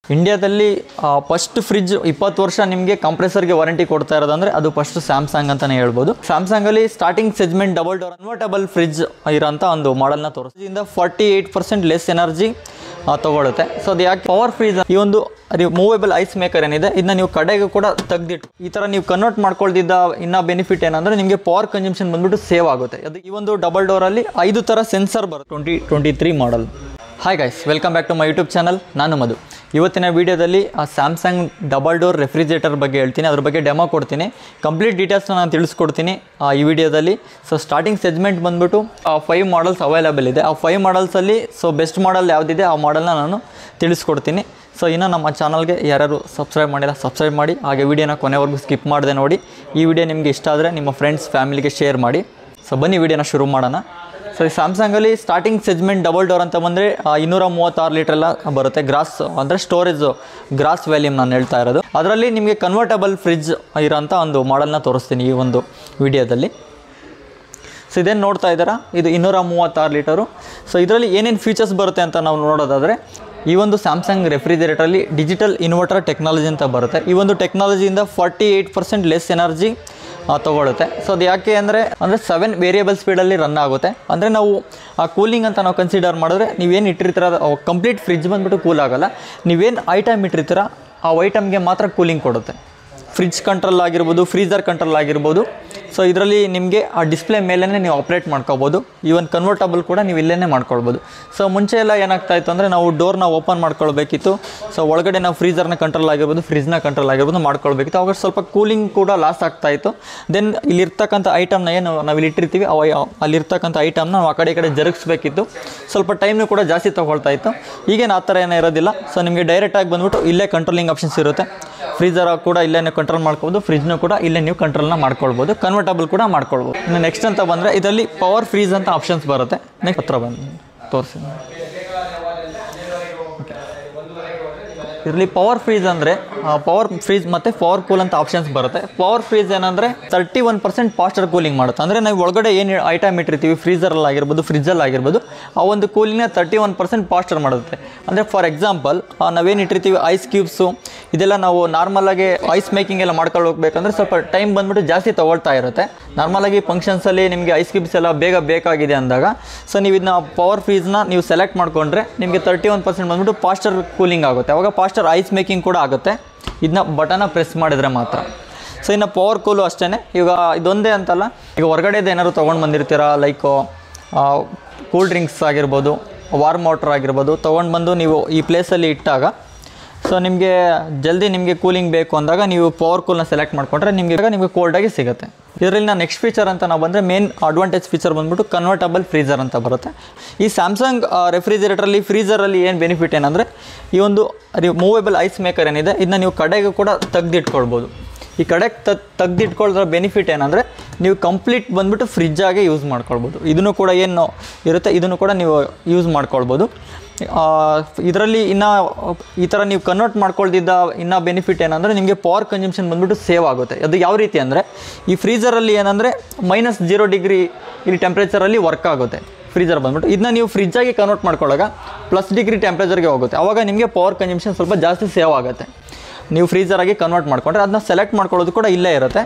ಇಂಡಿಯಾದಲ್ಲಿ first fridge ಇಪ್ಪತ್ತು ವರ್ಷ ನಿಮಗೆ ಕಂಪ್ರೆಸರ್ಗೆ ವಾರಂಟಿ ಕೊಡ್ತಾ ಇರೋದಂದ್ರೆ ಅದು ಫಸ್ಟ್ ಸ್ಯಾಮ್ಸಂಗ್ ಅಂತಲೇ ಹೇಳ್ಬೋದು ಸ್ಯಾಮ್ಸಂಗಲ್ಲಿ starting segment double door convertible fridge ಇರೋಂಥ ಒಂದು ಮಾಡಲ್ನ ತೋರಿಸಿ ಇಂದ forty eight percent less energy ತಗೊಳುತ್ತೆ ಸೊ ಅದು ಯಾಕೆ ಪವರ್ ಫ್ರೀಜ್ ಈ ಒಂದು ಮೂವೇಬಲ್ ಐಸ್ ಮೇಕರ್ ಏನಿದೆ ಇದನ್ನ ನೀವು ಕಡೆಗೂ ಕೂಡ ತೆಗ್ದಿಟ್ಟು ಈ ಥರ ನೀವು ಕನ್ವರ್ಟ್ ಮಾಡ್ಕೊಳ್ದಿದ್ದ ಇನ್ನ ಬೆನಿಫಿಟ್ ಏನಂದ್ರೆ ನಿಮಗೆ ಪವರ್ ಕನ್ಸಂಪ್ಷನ್ ಬಂದ್ಬಿಟ್ಟು ಸೇವ್ ಆಗುತ್ತೆ ಅದು ಈ ಒಂದು ಡಬಲ್ ಡೋರಲ್ಲಿ ಐದು ಥರ ಸೆನ್ಸರ್ ಬರುತ್ತೆ twenty twenty three model hi guys welcome back to my YouTube channel ನಾನು ಮಧು ಇವತ್ತಿನ ವೀಡಿಯೋದಲ್ಲಿ ಆ ಸ್ಯಾಮ್ಸಂಗ್ ಡಬಲ್ ಡೋರ್ ರೆಫ್ರಿಜರೇಟರ್ ಬಗ್ಗೆ ಹೇಳ್ತೀನಿ ಅದ್ರ ಬಗ್ಗೆ ಡೆಮೋ ಕೊಡ್ತೀನಿ ಕಂಪ್ಲೀಟ್ ಡೀಟೇಲ್ಸ್ನ ನಾನು ತಿಳಿಸ್ಕೊಡ್ತೀನಿ ಆ, ಈ ವಿಡಿಯೋದಲ್ಲಿ ಸೊ ಸ್ಟಾರ್ಟಿಂಗ್ ಸೆಜ್ಮೆಂಟ್ ಬಂದ್ಬಿಟ್ಟು ಫೈವ್ ಮಾಡಲ್ಸ್ ಅವೈಲೇಬಲ್ ಇದೆ ಆ ಫೈವ್ ಮಾಡಲ್ಸಲ್ಲಿ ಸೊ ಬೆಸ್ಟ್ ಮಾಡಲ್ ಯಾವುದಿದೆ ಆ ಮಾಡಲ್ನ ನಾನು ತಿಳಿಸ್ಕೊಡ್ತೀನಿ ಸೊ ಇನ್ನು ನಮ್ಮ ಚಾನಲ್ಗೆ ಯಾರ್ಯಾರು ಸಬ್ಸ್ಕ್ರೈಬ್ ಮಾಡಿಲ್ಲ ಸಬ್ಸ್ಕ್ರೈಬ್ ಮಾಡಿ ಹಾಗೆ ವಿಡಿಯೋನ ಕೊನೆವರೆಗೂ ಸ್ಕಿಪ್ ಮಾಡದೆ ನೋಡಿ ಈ ವಿಡಿಯೋ ನಿಮಗೆ ಇಷ್ಟ ಆದರೆ ನಿಮ್ಮ ಫ್ರೆಂಡ್ಸ್ ಫ್ಯಾಮಿಲಿಗೆ ಶೇರ್ ಮಾಡಿ ಸೊ ಬನ್ನಿ ವಿಡಿಯೋನ ಶುರು ಮಾಡೋಣ ಸೊ ಈ ಸ್ಯಾಮ್ಸಂಗಲ್ಲಿ ಸ್ಟಾರ್ಟಿಂಗ್ ಸೆಜ್ಮೆಂಟ್ ಡಬಲ್ ಡೋರ್ ಅಂತ ಬಂದರೆ ಇನ್ನೂರ ಮೂವತ್ತಾರು ಲೀಟರ್ ಎಲ್ಲ ಬರುತ್ತೆ ಗ್ರಾಸ್ ಅಂದರೆ ಸ್ಟೋರೇಜ್ ಗ್ರಾಸ್ ವ್ಯಾಲ್ಯೂಮ್ ನಾನು ಹೇಳ್ತಾ ಇರೋದು ಅದರಲ್ಲಿ ನಿಮಗೆ ಕನ್ವರ್ಟಬಲ್ ಫ್ರಿಜ್ ಇರೋಂಥ ಒಂದು ಮಾಡಲ್ನ ತೋರಿಸ್ತೀನಿ ಈ ಒಂದು ವಿಡಿಯೋದಲ್ಲಿ ಸೊ ಇದೇನು ನೋಡ್ತಾ ಇದ್ದೀರಾ ಇದು ಇನ್ನೂರ ಮೂವತ್ತಾರು ಲೀಟರು ಸೊ ಇದರಲ್ಲಿ ಏನೇನು ಫೀಚರ್ಸ್ ಬರುತ್ತೆ ಅಂತ ನಾವು ನೋಡೋದಾದರೆ ಈ ಒಂದು ಸ್ಯಾಮ್ಸಂಗ್ ರೆಫ್ರಿಜರೇಟರಲ್ಲಿ ಡಿಜಿಟಲ್ ಇನ್ವರ್ಟರ್ ಟೆಕ್ನಾಲಜಿ ಅಂತ ಬರುತ್ತೆ ಈ ಒಂದು ಟೆಕ್ನಾಲಜಿಯಿಂದ forty eight percent less energy ತೊಗೊಳುತ್ತೆ ಸೊ ಅದು ಯಾಕೆ ಅಂದರೆ ಅಂದರೆ ಸೆವೆನ್ ವೇರಿಯಬಲ್ ಸ್ಪೀಡಲ್ಲಿ ರನ್ ಆಗುತ್ತೆ ಅಂದರೆ ನಾವು ಆ ಕೂಲಿಂಗ್ ಅಂತ ನಾವು ಕನ್ಸಿಡರ್ ಮಾಡಿದ್ರೆ ನೀವೇನು ಇಟ್ಟಿರ್ತೀರ ಕಂಪ್ಲೀಟ್ ಫ್ರಿಜ್ ಬಂದುಬಿಟ್ಟು ಕೂಲ್ ಆಗೋಲ್ಲ ನೀವೇನು ಐಟಮ್ ಇಟ್ಟಿರ್ತೀರ ಆ ಐಟಮ್ಗೆ ಮಾತ್ರ ಕೂಲಿಂಗ್ ಕೊಡುತ್ತೆ ಫ್ರಿಜ್ ಕಂಟ್ರೋಲ್ ಆಗಿರ್ಬೋದು ಫ್ರೀಸರ್ ಕಂಟ್ರೋಲ್ ಆಗಿರ್ಬೋದು ಸೊ ಇದರಲ್ಲಿ ನಿಮಗೆ ಆ ಡಿಸ್ಪ್ಲೇ ಮೇಲೇ ನೀವು ಆಪ್ರೇಟ್ ಮಾಡ್ಕೋಬೋದು ಈವನ್ ಕನ್ವರ್ಟಬಲ್ ಕೂಡ ನೀವು ಇಲ್ಲೇ ಮಾಡ್ಕೊಳ್ಬೋದು ಸೊ ಮುಂಚೆ ಎಲ್ಲ ಏನಾಗ್ತಾ ಇತ್ತು ಅಂದರೆ ನಾವು ಡೋರ್ನ ಓಪನ್ ಮಾಡ್ಕೊಳ್ಬೇಕಿತ್ತು ಸೊ ಒಳಗಡೆ ನಾವು ಫ್ರೀಸರ್ನ ಕಂಟ್ರೋಲ್ ಆಗಿರ್ಬೋದು ಫ್ರಿಜ್ನ ಕಂಟ್ರೋಲ್ ಆಗಿರ್ಬೋದು ಮಾಡ್ಕೊಳ್ಬೇಕಿತ್ತು ಅವಾಗ ಸ್ವಲ್ಪ ಕೂಲಿಂಗ್ ಕೂಡ ಲಾಸ್ ಆಗ್ತಾ ಇತ್ತು ದೆನ್ ಇಲ್ಲಿರ್ತಕ್ಕಂಥ ಐಟಮ್ನ ಏನು ನಾವು ಇಲ್ಲಿ ಇಟ್ಟಿರ್ತೀವಿ ಅವ ಅಲ್ಲಿರ್ತಕ್ಕಂಥ ಐಟಮ್ನ ನಾವು ಆ ಕಡೆ ಈ ಕಡೆ ಜರುಗಿಸ್ಬೇಕಿತ್ತು ಸ್ವಲ್ಪ ಟೈಮ್ನು ಕೂಡ ಜಾಸ್ತಿ ತೊಗೊಳ್ತಾ ಇತ್ತು ಈಗೇನು ಆ ಥರ ಏನೂ ಇರೋದಿಲ್ಲ ಸೊ ನಿಮಗೆ ಡೈರೆಕ್ಟಾಗಿ ಬಂದ್ಬಿಟ್ಟು ಇಲ್ಲೇ ಕಂಟ್ರೋಲಿಂಗ್ ಆಪ್ಷನ್ಸ್ ಇರುತ್ತೆ ಫ್ರೀಜರ್ ಕೂಡ ಇಲ್ಲೇ ನೀವು ಕಂಟ್ರೋಲ್ ಮಾಡ್ಕೋಬೋದು ಫ್ರಿಜ್ನು ಕೂಡ ಇಲ್ಲೇ ನೀವು ಕಂಟ್ರೋಲ್ನ ಮಾಡ್ಕೊಳ್ಬೋದು ಕನ್ವರ್ಟಬಲ್ ಕೂಡ ಮಾಡ್ಕೊಳ್ಬೋದು ಇನ್ನು ನೆಕ್ಸ್ಟ್ ಅಂತ ಬಂದರೆ ಇದರಲ್ಲಿ ಪವರ್ ಫ್ರೀಜ್ ಅಂತ ಆಪ್ಷನ್ಸ್ ಬರುತ್ತೆ ನೆಕ್ಸ್ಟ್ ಹತ್ರ ಬಂದು ತೋರಿಸಿ ಇದರಲ್ಲಿ ಪವರ್ ಫ್ರೀಜ್ ಅಂದರೆ ಪವರ್ ಫ್ರೀಜ್ ಮತ್ತು ಪವರ್ ಕೂಲ್ ಅಂತ ಆಪ್ಷನ್ಸ್ ಬರುತ್ತೆ ಪವರ್ ಫ್ರೀಜ್ ಏನಂದರೆ thirty one percent faster cooling ಮಾಡುತ್ತೆ ಅಂದರೆ ನಾವು ಒಳಗಡೆ ಏನು ಐಟಮ್ ಇಟ್ಟಿರ್ತೀವಿ ಫ್ರೀಸರಲ್ಲಿ ಆಗಿರ್ಬೋದು ಫ್ರಿಜ್ಜಲ್ಲಿ ಆಗಿರ್ಬೋದು ಆ ಒಂದು ಕೂಲಿಂಗ್ನ ತರ್ಟಿ ಒನ್ ಪರ್ಸೆಂಟ್ ಫಾಸ್ಟರ್ ಮಾಡುತ್ತೆ ಅಂದರೆ ಫಾರ್ ಎಕ್ಸಾಂಪಲ್ ನಾವೇನು ಇಟ್ಟಿರ್ತೀವಿ ಐಸ್ ಕ್ಯೂಬ್ಸು ಇದೆಲ್ಲ ನಾವು ನಾರ್ಮಲಾಗಿ ಐಸ್ ಮೇಕಿಂಗ್ ಎಲ್ಲ ಮಾಡ್ಕೊಂಡು ಹೋಗ್ಬೇಕಂದ್ರೆ ಸ್ವಲ್ಪ ಟೈಮ್ ಬಂದ್ಬಿಟ್ಟು ಜಾಸ್ತಿ ತೊಗೊಳ್ತಾ ಇರುತ್ತೆ ನಾರ್ಮಲಾಗಿ ಫಂಕ್ಷನ್ಸಲ್ಲಿ ನಿಮಗೆ ಐಸ್ ಕ್ಯೂಬ್ಸ್ ಎಲ್ಲ ಬೇಗ ಬೇಕಾಗಿದೆ ಅಂದಾಗ ಸೊ ನೀವು ಇದನ್ನ ಪವರ್ ಫ್ರೀಜ್ನ ನೀವು ಸೆಲೆಕ್ಟ್ ಮಾಡಿಕೊಂಡ್ರೆ ನಿಮಗೆ ತರ್ಟಿ ಒನ್ ಪರ್ಸೆಂಟ್ ಬಂದ್ಬಿಟ್ಟು ಫಾಸ್ಟರ್ ಕೂಲಿಂಗ್ ಆಗುತ್ತೆ ಅವಾಗ ಫಾಸ್ಟರ್ ಐಸ್ ಮೇಕಿಂಗ್ ಕೂಡ ಆಗುತ್ತೆ ಇದನ್ನ ಬಟನ್ನ ಪ್ರೆಸ್ ಮಾಡಿದರೆ ಮಾತ್ರ ಸೊ ಇನ್ನು ಪವರ್ ಕೂಲು ಅಷ್ಟೇ ಈಗ ಇದೊಂದೇ ಅಂತಲ್ಲ ಈಗ ಹೊರಗಡೆದು ಏನಾದ್ರು ತೊಗೊಂಡು ಬಂದಿರ್ತೀರಾ ಲೈಕ್ ಕೂಲ್ ಡ್ರಿಂಕ್ಸ್ ಆಗಿರ್ಬೋದು ವಾರ್ಮ್ ವಾಟರ್ ಆಗಿರ್ಬೋದು ತೊಗೊಂಡು ಬಂದು ನೀವು ಈ ಪ್ಲೇಸಲ್ಲಿ ಇಟ್ಟಾಗ ಸೊ ನಿಮಗೆ ಜಲ್ದಿ ನಿಮಗೆ ಕೂಲಿಂಗ್ ಬೇಕು ಅಂದಾಗ ನೀವು ಪವರ್ ಕೂಲ್ನ ಸೆಲೆಕ್ಟ್ ಮಾಡಿಕೊಂಡ್ರೆ ನಿಮಗೆ ನಿಮಗೆ ಕೋಲ್ಡಾಗಿ ಸಿಗುತ್ತೆ ಇದರಲ್ಲಿ ನಾನು ನೆಕ್ಸ್ಟ್ ಫೀಚರ್ ಅಂತ ನಾವು ಬಂದರೆ ಮೇನ್ ಅಡ್ವಾಂಟೇಜ್ ಫೀಚರ್ ಬಂದ್ಬಿಟ್ಟು ಕನ್ವರ್ಟಬಲ್ ಫ್ರೀಸರ್ ಅಂತ ಬರುತ್ತೆ ಈ ಸ್ಯಾಮ್ಸಂಗ್ ರೆಫ್ರಿಜರೇಟರಲ್ಲಿ ಫ್ರೀಸರಲ್ಲಿ ಏನು ಬೆನಿಫಿಟ್ ಏನಂದರೆ ಈ ಒಂದು ಮೂವೇಬಲ್ ಐಸ್ ಮೇಕರ್ ಏನಿದೆ ಇದನ್ನ ನೀವು ಕಡೆಗೂ ಕೂಡ ತೆಗ್ದಿಟ್ಕೊಳ್ಬೋದು ಈ ಕಡೆಗೆ ತಗ್ ತೆಗ್ದಿಟ್ಕೊಳ್ಳೋದ್ರ ಬೆನಿಫಿಟ್ ಏನಂದರೆ ನೀವು ಕಂಪ್ಲೀಟ್ ಬಂದ್ಬಿಟ್ಟು ಫ್ರಿಜ್ಜಾಗೆ ಯೂಸ್ ಮಾಡ್ಕೊಳ್ಬೋದು ಇದನ್ನು ಕೂಡ ಏನು ಇರುತ್ತೆ ಇದನ್ನು ಕೂಡ ನೀವು ಯೂಸ್ ಮಾಡ್ಕೊಳ್ಬೋದು ಇದರಲ್ಲಿ ಇನ್ನು ಈ ಥರ ನೀವು ಕನ್ವರ್ಟ್ ಮಾಡ್ಕೊಳ್ದಿದ್ದ ಇನ್ನೂ ಬೆನಿಫಿಟ್ ಏನಂದರೆ ನಿಮಗೆ ಪವರ್ ಕನ್ಸಂಪ್ಷನ್ ಬಂದ್ಬಿಟ್ಟು ಸೇವ್ ಆಗುತ್ತೆ ಅದು ಯಾವ ರೀತಿ ಅಂದರೆ ಈ ಫ್ರೀಸರಲ್ಲಿ ಏನಂದರೆ ಮೈನಸ್ ಜೀರೋ ಡಿಗ್ರಿ ಇಲ್ಲಿ ಟೆಂಪ್ರೇಚರಲ್ಲಿ ವರ್ಕ್ ಆಗುತ್ತೆ ಫ್ರೀಜರ್ ಬಂದ್ಬಿಟ್ಟು ಇದನ್ನ ನೀವು ಫ್ರಿಜ್ಜಾಗಿ ಕನ್ವರ್ಟ್ ಮಾಡ್ಕೊಳ್ಳಾಗ ಪ್ಲಸ್ ಡಿಗ್ರಿ ಟೆಂಪ್ರೇಚರ್ಗೆ ಹೋಗುತ್ತೆ ಆವಾಗ ನಿಮಗೆ ಪವರ್ ಕನ್ಸಂಪ್ಷನ್ ಸ್ವಲ್ಪ ಜಾಸ್ತಿ ಸೇವ್ ಆಗುತ್ತೆ ನೀವು ಫ್ರೀಜರಾಗಿ ಕನ್ವರ್ಟ್ ಮಾಡ್ಕೊಂಡ್ರೆ ಅದನ್ನ ಸೆಲೆಕ್ಟ್ ಮಾಡ್ಕೊಳ್ಳೋದು ಕೂಡ ಇಲ್ಲೇ ಇರುತ್ತೆ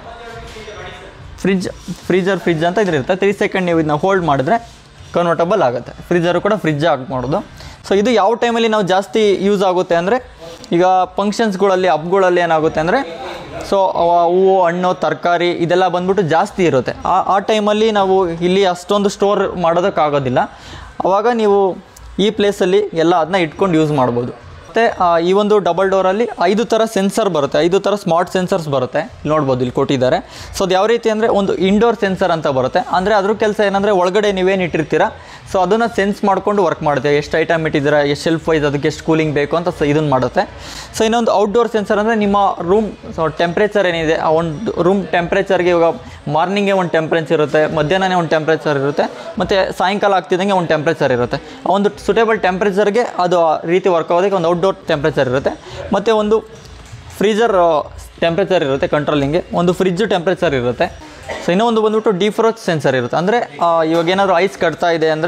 ಫ್ರಿಜ್ ಫ್ರೀಜರ್ ಫ್ರಿಜ್ ಅಂತ ಇದಿರುತ್ತೆ ತ್ರೀ ಸೆಕೆಂಡ್ ನೀವು ಇದನ್ನ ಹೋಲ್ಡ್ ಮಾಡಿದ್ರೆ ಕನ್ವರ್ಟಬಲ್ ಆಗುತ್ತೆ ಫ್ರೀಜರು ಕೂಡ ಫ್ರಿಜ್ ಆಗಿ ಮಾಡೋದು ಸೊ ಇದು ಯಾವ ಟೈಮಲ್ಲಿ ನಾವು ಜಾಸ್ತಿ ಯೂಸ್ ಆಗುತ್ತೆ ಅಂದರೆ ಈಗ ಫಂಕ್ಷನ್ಸ್ಗಳಲ್ಲಿ ಹಬ್ಗಳಲ್ಲಿ ಏನಾಗುತ್ತೆ ಅಂದರೆ ಸೊ ಹೂವು ಹಣ್ಣು ತರಕಾರಿ ಇದೆಲ್ಲ ಬಂದ್ಬಿಟ್ಟು ಜಾಸ್ತಿ ಇರುತ್ತೆ ಆ ಆ ಟೈಮಲ್ಲಿ ನಾವು ಇಲ್ಲಿ ಅಷ್ಟೊಂದು ಸ್ಟೋರ್ ಮಾಡೋದಕ್ಕಾಗೋದಿಲ್ಲ ಆವಾಗ ನೀವು ಈ ಪ್ಲೇಸಲ್ಲಿ ಎಲ್ಲ ಅದನ್ನ ಇಟ್ಕೊಂಡು ಯೂಸ್ ಮಾಡ್ಬೋದು ಮತ್ತು ಈ ಒಂದು ಡಬಲ್ ಡೋರಲ್ಲಿ ಐದು ಥರ ಸೆನ್ಸರ್ ಬರುತ್ತೆ ಐದು ಥರ ಸ್ಮಾರ್ಟ್ ಸೆನ್ಸರ್ಸ್ ಬರುತ್ತೆ ಇಲ್ಲಿ ನೋಡ್ಬೋದು ಇಲ್ಲಿ ಕೊಟ್ಟಿದ್ದಾರೆ ಸೊ ಅದು ಯಾವ ರೀತಿ ಅಂದರೆ ಒಂದು ಇಂಡೋರ್ ಸೆನ್ಸರ್ ಅಂತ ಬರುತ್ತೆ ಅಂದರೆ ಅದ್ರ ಕೆಲಸ ಏನಂದರೆ ಒಳಗಡೆ ನೀವೇನು ಇಟ್ಟಿರ್ತೀರಾ ಸೊ ಅದನ್ನು ಸೆನ್ಸ್ ಮಾಡ್ಕೊಂಡು ವರ್ಕ್ ಮಾಡುತ್ತೆ ಎಷ್ಟು ಐಟಮ್ ಇಟ್ಟಿದ್ದೀರಾ ಎಷ್ಟು ಶೆಲ್ಫ್ ವೈಸ್ ಅದಕ್ಕೆ ಎಷ್ಟು ಕೂಲಿಂಗ್ ಬೇಕು ಅಂತ ಸ ಇದನ್ನು ಮಾಡುತ್ತೆ ಸೊ ಇನ್ನೊಂದು ಔಟ್ಡೋರ್ ಸೆನ್ಸರ್ ಅಂದರೆ ನಿಮ್ಮ ರೂಮ್ ಸೊ ಟೆಂಪ್ರೇಚರ್ ಏನಿದೆ ಆ ಒಂದು ರೂಮ್ ಟೆಂಪ್ರೇಚರ್ಗೆ ಇವಾಗ ಮಾರ್ನಿಂಗೇ ಒಂದು ಟೆಂಪ್ರೇಚರ್ ಇರುತ್ತೆ ಮಧ್ಯಾಹ್ನನೇ ಒಂದು ಟೆಂಪ್ರೇಚರ್ ಇರುತ್ತೆ ಮತ್ತು ಸಾಯಂಕಾಲ ಆಗ್ತಿದ್ದಂಗೆ ಒಂದು ಟೆಂಪ್ರೇಚರ್ ಇರುತ್ತೆ ಆ ಒಂದು ಸುಟೇಬಲ್ ಟೆಂಪ್ರೇಚರ್ಗೆ ಅದು ಆ ರೀತಿ ವರ್ಕ್ ಆಗೋದಕ್ಕೆ ಒಂದು ಔಟ್ಡೋರ್ ಟೆಂಪ್ರೇಚರ್ ಇರುತ್ತೆ ಮತ್ತು ಒಂದು ಫ್ರೀಜರ್ ಟೆಂಪ್ರೇಚರ್ ಇರುತ್ತೆ ಕಂಟ್ರೋಲಿಂಗ್ಗೆ ಒಂದು ಫ್ರಿಜ್ಜು ಟೆಂಪ್ರೇಚರ್ ಇರುತ್ತೆ ಸೊ ಇನ್ನೂ ಒಂದು ಬಂದ್ಬಿಟ್ಟು ಡಿಫ್ರೋಚ್ ಸೆನ್ಸರ್ ಇರುತ್ತೆ ಅಂದರೆ ಇವಾಗ ಏನಾದರೂ ಐಸ್ ಕಟ್ತಾ ಇದೆ ಅಂದರೆ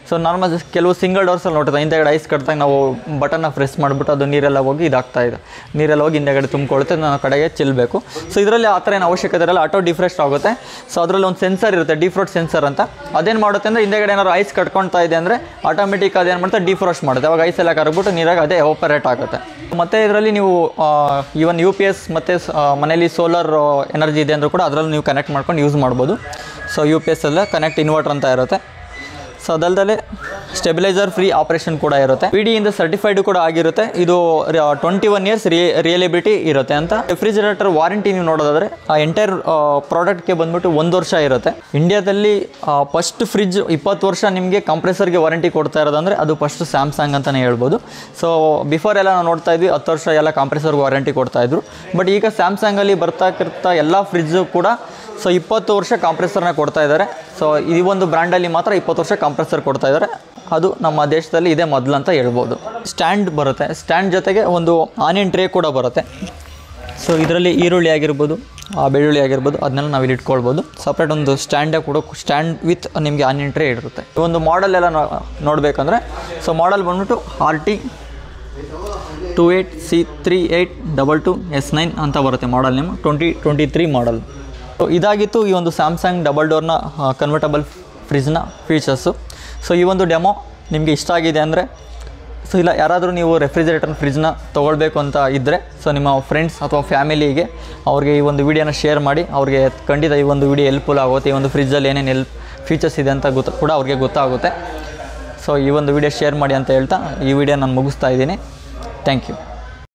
ಸೊ ನಾರ್ಮಲ್ ಕೆಲವು ಸಿಂಗಲ್ ಡೋರ್ಸಲ್ಲಿ ನೋಡ್ತಾರೆ ಹಿಂದೆಗಡೆ ಐಸ್ ಕಟ್ಟಿದಾಗ ನಾವು ಬಟನ್ನ ಪ್ರೆಸ್ ಮಾಡಿಬಿಟ್ಟು ಅದು ನೀರೆಲ್ಲ ಹೋಗಿ ಇದಾಗ್ತಾ ಇದೆ ನೀರೆಲ್ಲ ಹೋಗಿ ಹಿಂದೆಗಡೆ ತುಂಬಿಕೊಳ್ಳುತ್ತೆ ನಾವು ಕಡೆಗೆ ಚೆಲ್ಲಬೇಕು ಸೊ ಇದರಲ್ಲಿ ಆ ಥರ ಏನು ಅವಶ್ಯಕತೆ ಇರಲ್ಲ ಆಟೋ ಡಿಫ್ರೆಸ್ಟ್ ಆಗುತ್ತೆ ಸೊ ಅದರಲ್ಲಿ ಒಂದು ಸೆನ್ಸರ್ ಇರುತ್ತೆ ಡಿಫ್ರೋಸ್ಟ್ ಸೆನ್ಸರ್ ಅಂತ ಅದೇನು ಮಾಡುತ್ತೆ ಅಂದರೆ ಹಿಂದೆಗಡೆ ಏನಾದ್ರು ಐಸ್ ಕಟ್ಕೊಳ್ತಾ ಇದೆ ಅಂದರೆ ಆಟೋಮೆಟಿಕ್ ಅದೇನು ಮಾಡುತ್ತೆ ಡಿಫ್ರೋಸ್ಟ್ ಮಾಡುತ್ತೆ ಅವಾಗ ಐಸ್ ಎಲ್ಲ ಕರಗ್ಬಿಟ್ಟು ನೀರಾಗ ಅದೇ ಆಪರೇಟ್ ಆಗುತ್ತೆ ಮತ್ತು ಇದರಲ್ಲಿ ನೀವು ಈವನ್ ಯು ಪಿ ಎಸ್ ಮತ್ತು ಮನೇಲಿ ಸೋಲಾರ್ ಎನರ್ಜಿ ಇದೆ ಅಂದರೂ ಕೂಡ ಅದರಲ್ಲಿ ನೀವು ಕನೆಕ್ಟ್ ಮಾಡ್ಕೊಂಡು ಯೂಸ್ ಮಾಡ್ಬೋದು ಸೊ ಯು ಪಿ ಎಸ್ ಎಲ್ಲ ಕನೆಕ್ಟ್ ಇನ್ವರ್ಟರ್ ಅಂತ ಇರುತ್ತೆ ಸೊ ಅದಲ್ಲದೆ ಸ್ಟೆಬಿಲೈಸರ್ ಫ್ರೀ ಆಪರೇಷನ್ ಕೂಡ ಇರುತ್ತೆ ಪಿ ಡಿಯಿಂದ ಸರ್ಟಿಫೈಡ್ ಕೂಡ ಆಗಿರುತ್ತೆ ಇದು ಟ್ವೆಂಟಿ ಒನ್ ಇಯರ್ಸ್ ರಿಯಲಿಬಿಲಿಟಿ ಇರುತ್ತೆ ಅಂತ ರೆಫ್ರಿಜರೇಟರ್ ವಾರಂಟಿ ನೀವು ನೋಡೋದಾದ್ರೆ ಆ ಎಂಟೈರ್ ಪ್ರಾಡಕ್ಟ್ಗೆ ಬಂದ್ಬಿಟ್ಟು ಒಂದು ವರ್ಷ ಇರುತ್ತೆ ಇಂಡಿಯಾದಲ್ಲಿ ಫಸ್ಟ್ ಫ್ರಿಜ್ ಇಪ್ಪತ್ತು ವರ್ಷ ನಿಮಗೆ ಕಂಪ್ರೆಸರ್ಗೆ ವಾರಂಟಿ ಕೊಡ್ತಾ ಇರೋದಂದ್ರೆ ಅದು ಫಸ್ಟ್ ಸ್ಯಾಮ್ಸಂಗ್ ಅಂತಲೇ ಹೇಳ್ಬೋದು ಸೊ ಬಿಫೋರ್ ಎಲ್ಲ ನಾವು ನೋಡ್ತಾ ಇದ್ವಿ ಹತ್ತು ವರ್ಷ ಎಲ್ಲ ಕಂಪ್ರೆಸರ್ಗೆ ವಾರಂಟಿ ಕೊಡ್ತಾ ಇದ್ರು ಬಟ್ ಈಗ ಸ್ಯಾಮ್ಸಂಗಲ್ಲಿ ಬರ್ತಾಕಿರ್ತಾ ಎಲ್ಲ ಫ್ರಿಜ್ಜು ಕೂಡ ಸೊ ಇಪ್ಪತ್ತು ವರ್ಷ ಕಾಂಪ್ರೆಸರ್ನ ಕೊಡ್ತಾ ಇದ್ದಾರೆ ಸೊ ಈ ಒಂದು ಬ್ರ್ಯಾಂಡಲ್ಲಿ ಮಾತ್ರ ಇಪ್ಪತ್ತು ವರ್ಷ ಕಾಂಪ್ರೆಸರ್ ಕೊಡ್ತಾ ಇದ್ದಾರೆ ಅದು ನಮ್ಮ ದೇಶದಲ್ಲಿ ಇದೇ ಮೊದಲು ಅಂತ ಹೇಳ್ಬೋದು ಸ್ಟ್ಯಾಂಡ್ ಬರುತ್ತೆ ಸ್ಟ್ಯಾಂಡ್ ಜೊತೆಗೆ ಒಂದು ಆನಿಯನ್ ಟ್ರೇ ಕೂಡ ಬರುತ್ತೆ ಸೊ ಇದರಲ್ಲಿ ಈರುಳ್ಳಿ ಆಗಿರ್ಬೋದು ಆ ಬೆಳ್ಳುಳ್ಳಿ ಆಗಿರ್ಬೋದು ಅದನ್ನೆಲ್ಲ ನಾವು ಇಲ್ಲಿ ಇಟ್ಕೊಳ್ಬೋದು ಸಪ್ರೇಟ್ ಒಂದು ಸ್ಟ್ಯಾಂಡೇ ಕೂಡ ಸ್ಟ್ಯಾಂಡ್ ವಿತ್ ನಿಮಗೆ ಆನಿಯನ್ ಟ್ರೇ ಇರುತ್ತೆ ಈ ಒಂದು ಮಾಡೆಲ್ ಎಲ್ಲ ನೋ- ನೋಡಬೇಕಂದ್ರೆ ಸೊ ಮಾಡೆಲ್ ಬಂದ್ಬಿಟ್ಟು R T two eight C three eight double two S nine ಅಂತ ಬರುತ್ತೆ model name twenty twenty three model so ಇದಾಗಿತ್ತು ಈ ಒಂದು ಸ್ಯಾಮ್ಸಂಗ್ ಡಬಲ್ ಡೋರ್ನ ಕನ್ವರ್ಟಬಲ್ ಫ್ರಿಜ್ನ ಫೀಚರ್ಸು ಸೊ ಈ ಒಂದು ಡೆಮೋ ನಿಮಗೆ ಇಷ್ಟ ಆಗಿದೆ ಅಂದರೆ ಸೊ ಇಲ್ಲ ಯಾರಾದರೂ ನೀವು ರೆಫ್ರಿಜರೇಟರ್ ಫ್ರಿಜ್ನ ತೊಗೊಳ್ಬೇಕು ಅಂತ ಇದ್ದರೆ ಸೊ ನಿಮ್ಮ ಫ್ರೆಂಡ್ಸ್ ಅಥವಾ ಫ್ಯಾಮಿಲಿಗೆ ಅವ್ರಿಗೆ ಈ ಒಂದು ವಿಡಿಯೋನ ಶೇರ್ ಮಾಡಿ ಅವ್ರಿಗೆ ಖಂಡಿತ ಈ ಒಂದು ವಿಡಿಯೋ ಹೆಲ್ಪ್ಫುಲ್ ಆಗುತ್ತೆ ಈ ಒಂದು ಫ್ರಿಜ್ಜಲ್ಲಿ ಏನೇನು ಹೆಲ್ಪ್ ಫೀಚರ್ಸ್ ಇದೆ ಅಂತ ಗೊತ್ತು ಕೂಡ ಅವ್ರಿಗೆ ಗೊತ್ತಾಗುತ್ತೆ ಸೊ ಈ ಒಂದು ವಿಡಿಯೋ ಶೇರ್ ಮಾಡಿ ಅಂತ ಹೇಳ್ತಾ ಈ ವಿಡಿಯೋ ನಾನು ಮುಗಿಸ್ತಾ ಇದ್ದೀನಿ ಥ್ಯಾಂಕ್ ಯು